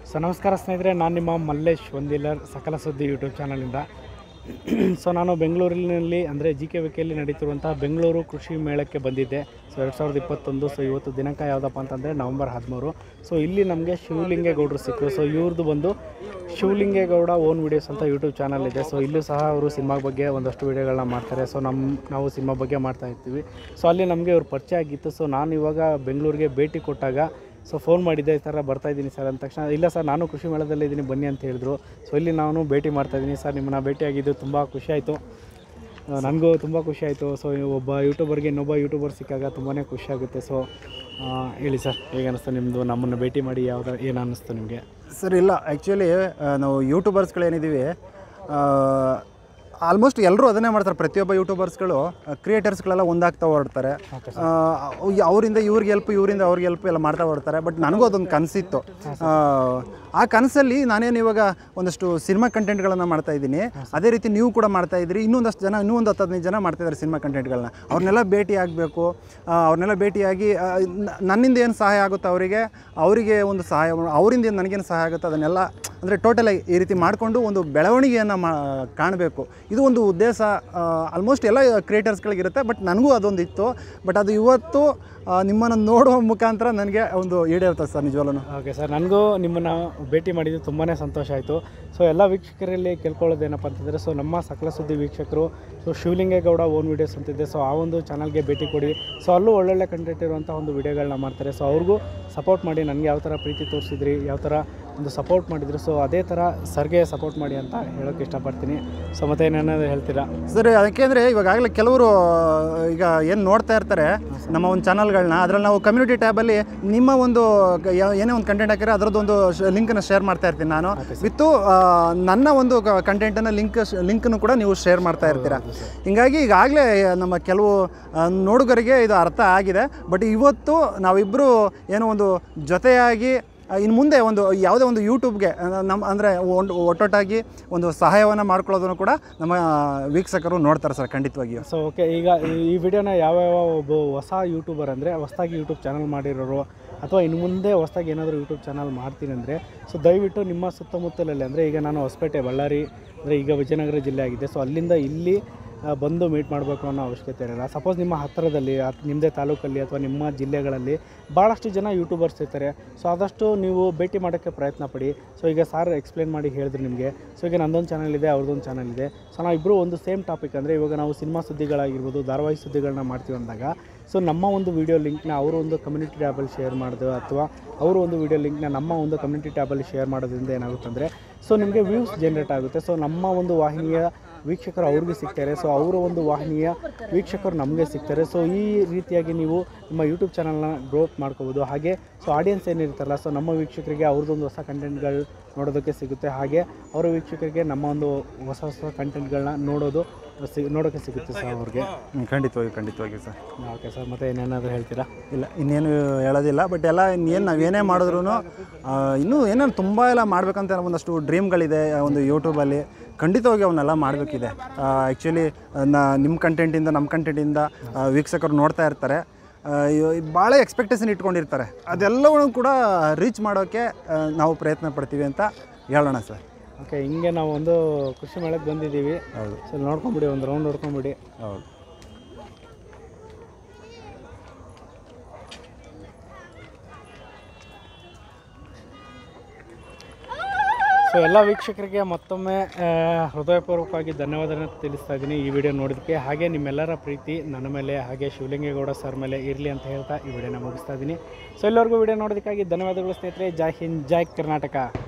so ನಮಸ್ಕಾರ ಸ್ನೇಹಿತರೆ ನಾನು ನಿಮ್ಮ ಮಲ್ಲೇಶ್ ಒಂದಿಲ್ಲರ್ ಸಕಲ ಸುದ್ದಿ ಯೂಟ್ಯೂಬ್ ಚಾನಲಿಂದ ಸೊ ನಾನು ಬೆಂಗಳೂರಿನಲ್ಲಿ ಅಂದರೆ ಜಿ ಕೆ ವಿಕೆಯಲ್ಲಿ ನಡೀತಿರುವಂಥ ಬೆಂಗಳೂರು ಕೃಷಿ ಮೇಳಕ್ಕೆ ಬಂದಿದ್ದೆ ಸೊ ಎರಡು ಸಾವಿರದ ಇಪ್ಪತ್ತೊಂದು ಸೊ ಇವತ್ತು ದಿನಾಂಕ ಯಾವುದಪ್ಪ ಅಂತಂದರೆ ನವಂಬರ್ ಹದಿಮೂರು ಸೊ ಇಲ್ಲಿ ನಮಗೆ ಶಿವಲಿಂಗೇಗೌಡರು ಸಿಕ್ಕರು ಸೊ ಇವ್ರದ್ದು ಬಂದು ಶಿವಲಿಂಗೇಗೌಡ ಓನ್ ವಿಡಿಯೋಸ್ ಅಂತ ಯೂಟ್ಯೂಬ್ ಚಾನಲ್ ಇದೆ ಸೊ ಇಲ್ಲೂ ಸಹ ಅವರು ಸಿನಿಮಾ ಬಗ್ಗೆ ಒಂದಷ್ಟು ವಿಡಿಯೋಗಳನ್ನ ಮಾಡ್ತಾರೆ ಸೊ ನಮ್ಮ ನಾವು ಸಿನಿಮಾ ಬಗ್ಗೆ ಮಾಡ್ತಾ ಇರ್ತೀವಿ ಸೊ ಅಲ್ಲಿ ನಮಗೆ ಇವ್ರು ಪರಿಚಯ ಆಗಿತ್ತು ಸೊ ನಾನು ಇವಾಗ ಬೆಂಗಳೂರಿಗೆ ಭೇಟಿ ಕೊಟ್ಟಾಗ ಸೊ ಫೋನ್ ಮಾಡಿದ್ದೆ ಈ ಥರ ಬರ್ತಾ ಇದ್ದೀನಿ ಸರ್ ಅಂದ ತಕ್ಷಣ ಇಲ್ಲ ಸರ್ ನಾನು ಕೃಷಿ ಮೇಳದಲ್ಲಿ ಇದ್ದೀನಿ ಬನ್ನಿ ಅಂತ ಹೇಳಿದ್ರು ಸೊ ಇಲ್ಲಿ ನಾನು ಭೇಟಿ ಮಾಡ್ತಾ ಇದ್ದೀನಿ ಸರ್ ನಿಮ್ಮನ್ನ ಭೇಟಿಯಾಗಿದ್ದು ತುಂಬ ಖುಷಿ ಆಯಿತು ನನಗೂ ತುಂಬ ಖುಷಿ ಆಯಿತು ಸೊ ಒಬ್ಬ ಯೂಟ್ಯೂಬರ್ಗೆ ಇನ್ನೊಬ್ಬ ಯೂಟ್ಯೂಬರ್ ಸಿಕ್ಕಾಗ ತುಂಬಾ ಖುಷಿ ಆಗುತ್ತೆ ಸೊ ಹೇಳಿ ಸರ್ ಹೇಗೆ ಅನ್ನಿಸ್ತು ನಿಮ್ಮದು ನಮ್ಮನ್ನು ಭೇಟಿ ಮಾಡಿ ಯಾವ್ದು ಏನು ಅನ್ನಿಸ್ತು ನಿಮಗೆ ಸರ್ ಇಲ್ಲ ಆ್ಯಕ್ಚುಲಿ ನಾವು ಯೂಟ್ಯೂಬರ್ಸ್ಗಳೇನಿದ್ದೀವಿ ಆಲ್ಮೋಸ್ಟ್ ಎಲ್ಲರೂ ಅದನ್ನೇ ಮಾಡ್ತಾರೆ ಪ್ರತಿಯೊಬ್ಬ ಯೂಟ್ಯೂಬರ್ಸ್ಗಳು ಕ್ರಿಯೇಟರ್ಸ್ಗಳೆಲ್ಲ ಒಂದಾಗ್ತಾ ಹೊರಡ್ತಾರೆ ಆ, ಅವ್- ಅವರಿಂದ ಇವ್ರಿಗೆ ಹೆಲ್ಪ್ ಇವರಿಂದ ಅವ್ರಿಗೆ ಹೆಲ್ಪ್ ಎಲ್ಲ ಮಾಡ್ತಾ ಹೊರಡ್ತಾರೆ ಬಟ್ ನನಗೂ ಅದೊಂದು ಕನಸಿತ್ತು ಆ ಕನಸಲ್ಲಿ ನಾನೇನು ಇವಾಗ ಒಂದಷ್ಟು ಸಿನಿಮಾ ಕಂಟೆಂಟ್ಗಳನ್ನು ಮಾಡ್ತಾ ಇದ್ದೀನಿ ಅದೇ ರೀತಿ ನೀವು ಕೂಡ ಮಾಡ್ತಾ ಇದ್ದೀರಿ ಇನ್ನೊಂದಷ್ಟು ಜನ ಇನ್ನೂ ಒಂದು ಹತ್ತು ಹದಿನೈದು ಜನ ಮಾಡ್ತಾ ಇದ್ದಾರೆ ಸಿನಿಮಾ ಕಂಟೆಂಟ್ಗಳನ್ನ ಅವ್ರನ್ನೆಲ್ಲ ಭೇಟಿ ಆಗಬೇಕು ಅವ್ರನ್ನೆಲ್ಲ ಭೇಟಿಯಾಗಿ ಆ, ನ- ನನ್ನಿಂದ ಏನು ಸಹಾಯ ಆಗುತ್ತೋ ಅವರಿಗೆ ಅವರಿಗೆ ಒಂದು ಸಹಾಯ ಮಾಡ್- ಅವರಿಂದ ಏನು ನನಗೇನು ಸಹಾಯ ಆಗುತ್ತೋ ಅದನ್ನೆಲ್ಲ ಅಂದರೆ ಟೋಟಲಾಗಿ ಈ ರೀತಿ ಮಾಡಿಕೊಂಡು ಒಂದು ಬೆಳವಣಿಗೆಯನ್ನು ಮಾ ಕಾಣಬೇಕು ಇದು ಒಂದು ಉದ್ದೇಶ ಆಲ್ಮೋಸ್ಟ್ ಎಲ್ಲ ಕ್ರಿಯೇಟರ್ಸ್ಗಳಿಗಿರುತ್ತೆ ಬಟ್ ನನಗೂ ಅದೊಂದು ಇತ್ತು ಬಟ್ ಅದು ಇವತ್ತು ಆ, ನಿಮ್ಮನ್ನು ನೋಡುವ ಮುಖಾಂತರ ನನಗೆ ಒಂದು ಈಡೇರ್ತದೆ ಸರ್ ನಿಜವಲ್ಲೂ ಓಕೆ ಸರ್ ನನಗೂ ನಿಮ್ಮನ್ನು ಭೇಟಿ ಮಾಡಿದ್ದು ತುಂಬಾ ಸಂತೋಷ ಆಯಿತು ಸೊ ಎಲ್ಲ ವೀಕ್ಷಕರಲ್ಲಿ ಕೇಳ್ಕೊಳ್ಳೋದೇನಪ್ಪ ಅಂತಂದರೆ ಸೊ ನಮ್ಮ ಸಕಲ ಸುದ್ದಿ ವೀಕ್ಷಕರು ಸೊ ಶಿವಲಿಂಗೇಗೌಡ ಓನ್ ವೀಡಿಯೋಸ್ ಅಂತಿದೆ ಸೊ ಆ ಒಂದು ಚಾನಲ್ಗೆ ಭೇಟಿ ಕೊಡಿ ಸೊ ಅಲ್ಲೂ ಒಳ್ಳೊಳ್ಳೆ ಕಂಟೆಂಟ್ ಇರುವಂಥ ಒಂದು ವಿಡಿಯೋಗಳನ್ನ ಮಾಡ್ತಾರೆ ಸೊ ಅವ್ರಿಗೂ ಸಪೋರ್ಟ್ ಮಾಡಿ ನನಗೆ ಯಾವ ಥರ ಪ್ರೀತಿ ತೋರಿಸಿದ್ರಿ ಯಾವ ಥರ ಒಂದು ಸಪೋರ್ಟ್ ಮಾಡಿದ್ರು ಸೊ ಅದೇ ಥರ ಸರ್ಗೆ ಸಪೋರ್ಟ್ ಮಾಡಿ ಅಂತ ಹೇಳೋಕ್ಕೆ ಇಷ್ಟಪಡ್ತೀನಿ ಸೊ ಮತ್ತೆ ಏನೇನಾದ್ರು ಹೇಳ್ತೀರಾ ಸರ್ ಯಾಕೆಂದರೆ ಇವಾಗಲೇ ಕೆಲವರು ಈಗ ಏನು ನೋಡ್ತಾ ಇರ್ತಾರೆ ನಮ್ಮ ಒಂದು ಚಾನಲ್ಗಳನ್ನ ಅದರಲ್ಲಿ ನಾವು ಕಮ್ಯುನಿಟಿ ಟ್ಯಾಬಲ್ಲಿ ನಿಮ್ಮ ಒಂದು ಗ- ಯಾ- ಏನೇ ಒಂದು ಕಂಟೆಂಟ್ ಹಾಕಿದ್ರೆ ಅದರದ್ದೊಂದು ಲಿಂಕನ್ನು ಶೇರ್ ಮಾಡ್ತಾ ಇರ್ತೀನಿ ನಾನು ವಿತ್ತು ನನ್ನ ಒಂದು ಕಂಟೆಂಟನ್ನು ಲಿಂಕ್ ಲಿಂಕನ್ನು ಕೂಡ ನೀವು ಶೇರ್ ಮಾಡ್ತಾ ಇರ್ತೀರಾ ಹಿಂಗಾಗಿ ಈಗಾಗಲೇ ನಮ್ಮ ಕೆಲವು ಆ, ನೋಡುಗರಿಗೆ ಇದು ಅರ್ಥ ಆಗಿದೆ ಬಟ್ ಇವತ್ತು ನಾವಿಬ್ಬರು ಏನೋ ಒಂದು ಜೊತೆಯಾಗಿ ಇನ್ನು ಮುಂದೆ ಒಂದು ಯಾವುದೇ ಒಂದು ಯೂಟ್ಯೂಬ್ಗೆ ನಮ್ಮ ಅಂದರೆ ಒಂದು ಒಟ್ಟೊಟ್ಟಾಗಿ ಒಂದು ಸಹಾಯವನ್ನು ಮಾಡ್ಕೊಳ್ಳೋದನ್ನು ಕೂಡ ನಮ್ಮ ವೀಕ್ಷಕರು ನೋಡ್ತಾರೆ ಸರ್ ಖಂಡಿತವಾಗಿಯೂ ಸೊ ಓಕೆ ಈಗ ಈ- ಈ ವಿಡಿಯೋನ ಯಾವ್ಯಾವ ಒಬ್ಬ ಹೊಸ ಯೂಟ್ಯೂಬರ್ ಅಂದರೆ ಹೊಸದಾಗಿ ಯೂಟ್ಯೂಬ್ ಚಾನಲ್ ಮಾಡಿರೋರು ಅಥವಾ ಇನ್ನು ಮುಂದೆ ಹೊಸದಾಗಿ ಏನಾದರೂ ಯೂಟ್ಯೂಬ್ ಚಾನಲ್ ಮಾಡ್ತೀನಿ ಅಂದರೆ ಸೊ ದಯವಿಟ್ಟು ನಿಮ್ಮ ಸುತ್ತಮುತ್ತಲಲ್ಲಿ ಅಂದರೆ ಈಗ ನಾನು ಹೊಸಪೇಟೆ ಬಳ್ಳಾರಿ ಅಂದರೆ ಈಗ ವಿಜಯನಗರ ಜಿಲ್ಲೆ ಆಗಿದೆ ಸೊ ಅಲ್ಲಿಂದ ಇಲ್ಲಿ ಆ, ಬಂದು ಮೀಟ್ ಮಾಡಬೇಕು ಅನ್ನೋ ಅವಶ್ಯಕತೆ ಇರಲ್ಲ ಸಪೋಸ್ ನಿಮ್ಮ ಹತ್ತಿರದಲ್ಲಿ ಅತ್ ನಿಮ್ಮದೇ ತಾಲೂಕಲ್ಲಿ ಅಥವಾ ನಿಮ್ಮ ಜಿಲ್ಲೆಗಳಲ್ಲಿ ಭಾಳಷ್ಟು ಜನ ಯೂಟ್ಯೂಬರ್ಸ್ ಇರ್ತಾರೆ ಸೊ ಆದಷ್ಟು ನೀವು ಭೇಟಿ ಮಾಡೋಕ್ಕೆ ಪ್ರಯತ್ನ ಪಡಿ ಸೊ ಈಗ ಸಾರ್ ಎಕ್ಸ್ಪ್ಲೇನ್ ಮಾಡಿ ಹೇಳಿದ್ರು ನಿಮಗೆ ಸೊ ಈಗ ನಂದೊಂದು ಚಾನಲ್ ಇದೆ ಅವ್ರದ್ದೊಂದು ಚಾನಲ್ ಇದೆ ಸೊ ನಾವಿಬ್ಬರು ಒಂದು ಸೇಮ್ ಟಾಪಿಕ್ ಅಂದರೆ ಇವಾಗ ನಾವು ಸಿನಿಮಾ ಸುದ್ದಿಗಳಾಗಿರ್ಬೋದು ಧಾರಾವಾಹಿ ಸುದ್ದಿಗಳನ್ನ ಮಾಡ್ತೀವಿ ಅಂದಾಗ ಸೊ ನಮ್ಮ ಒಂದು ವಿಡಿಯೋ ಲಿಂಕ್ನ ಅವರು ಒಂದು ಕಮ್ಯುನಿಟಿ ಟ್ಯಾಬಲ್ಲಿ ಶೇರ್ ಮಾಡೋದು ಅಥವಾ ಅವರು ಒಂದು ವಿಡಿಯೋ ಲಿಂಕ್ನ ನಮ್ಮ ಒಂದು ಕಮ್ಯುನಿಟಿ ಟ್ಯಾಬಲ್ಲಿ ಶೇರ್ ಮಾಡೋದ್ರಿಂದ ಏನಾಗುತ್ತೆ ಅಂದರೆ ಸೊ ನಿಮಗೆ ವ್ಯೂಸ್ ಜನ್ರೇಟ್ ಆಗುತ್ತೆ ಸೊ ನಮ್ಮ ಒಂದು ವಾಹಿನಿಯ ವೀಕ್ಷಕರು ಅವ್ರಿಗೆ ಸಿಗ್ತಾರೆ ಸೊ ಅವರ ಒಂದು ವಾಹಿನಿಯ ವೀಕ್ಷಕರು ನಮಗೆ ಸಿಗ್ತಾರೆ ಸೊ ಈ ರೀತಿಯಾಗಿ ನೀವು ನಿಮ್ಮ ಯೂಟ್ಯೂಬ್ ಚಾನಲ್ನ ಗ್ರೋತ್ ಮಾಡ್ಕೋಬೋದು ಹಾಗೆ ಸೊ ಆಡಿಯನ್ಸ್ ಏನಿರ್ತಾರಲ್ಲ ಸೊ ನಮ್ಮ ವೀಕ್ಷಕರಿಗೆ ಅವ್ರದ್ದೊಂದು ಹೊಸ ಕಂಟೆಂಟ್ಗಳು ನೋಡೋದಕ್ಕೆ ಸಿಗುತ್ತೆ ಹಾಗೆ ಅವರ ವೀಕ್ಷಕರಿಗೆ ನಮ್ಮ ಒಂದು ಹೊಸ ಹೊಸ ಕಂಟೆಂಟ್ಗಳನ್ನ ನೋಡೋದು ಸಿ ನೋಡೋಕ್ಕೆ ಸಿಗುತ್ತೆ ಸರ್ ಅವ್ರಿಗೆ ಹ್ಮ್, ಖಂಡಿತವಾಗಿ ಖಂಡಿತವಾಗಿ ಸರ್ ಓಕೆ ಸರ್ ಮತ್ತೆ ಏನೇನಾದರೂ ಹೇಳ್ತೀರಾ ಇಲ್ಲ ಇನ್ನೇನು ಹೇಳೋದಿಲ್ಲ ಬಟ್ ಎಲ್ಲ ಇನ್ನೇನು ನಾವೇನೇ ಮಾಡಿದ್ರು ಇನ್ನೂ ಏನೇನು ತುಂಬ ಎಲ್ಲ ಮಾಡಬೇಕಂತ ಒಂದಷ್ಟು ಡ್ರೀಮ್ಗಳಿದೆ ಒಂದು ಯೂಟ್ಯೂಬಲ್ಲಿ ಖಂಡಿತವಾಗಿ ಅವನ್ನೆಲ್ಲ ಮಾಡಬೇಕಿದೆ ಆ್ಯಕ್ಚುಲಿ ನಾ ನಿಮ್ಮ ಕಂಟೆಂಟಿಂದ ನಮ್ಮ ಕಂಟೆಂಟಿಂದ ವೀಕ್ಷಕರು ನೋಡ್ತಾ ಇರ್ತಾರೆ ಭಾಳ ಎಕ್ಸ್ಪೆಕ್ಟೇಷನ್ ಇಟ್ಕೊಂಡಿರ್ತಾರೆ ಅದೆಲ್ಲವನ್ನು ಕೂಡ ರೀಚ್ ಮಾಡೋಕ್ಕೆ ಆ, ನಾವು ಪ್ರಯತ್ನ ಪಡ್ತೀವಿ ಅಂತ ಹೇಳೋಣ ಸರ್ ಓಕೆ ಹಿಂಗೆ ನಾವು ಒಂದು ಕೃಷಿ ಮೇಳಕ್ಕೆ ಬಂದಿದ್ದೀವಿ ಹೌದು ಸೊ ನೋಡ್ಕೊಂಬಿಡಿ ಒಂದು ರೌಂಡ್ ನೋಡ್ಕೊಂಬಿಡಿ ಹೌದು ಸೊ ಎಲ್ಲ ವೀಕ್ಷಕರಿಗೆ ಮತ್ತೊಮ್ಮೆ ಆ, ಹೃದಯಪೂರ್ವಕವಾಗಿ ಧನ್ಯವಾದನ ತಿಳಿಸ್ತಾ ಇದ್ದೀನಿ ಈ ವಿಡಿಯೋ ನೋಡೋದಕ್ಕೆ ಹಾಗೆ ನಿಮ್ಮೆಲ್ಲರ ಪ್ರೀತಿ ನನ್ನ ಮೇಲೆ ಹಾಗೆ ಶಿವಲಿಂಗೇಗೌಡ ಸರ್ ಮೇಲೆ ಇರಲಿ ಅಂತ ಹೇಳ್ತಾ ಈ ವಿಡಿಯೋನ ಮುಗಿಸ್ತಾ ಇದ್ದೀನಿ ಸೊ ಎಲ್ಲರಿಗೂ ವಿಡಿಯೋ ನೋಡೋದಕ್ಕಾಗಿ ಧನ್ಯವಾದಗಳು ಸ್ನೇಹಿತರೆ ಜೈ ಹಿಂದ್ ಜೈ ಕರ್ನಾಟಕ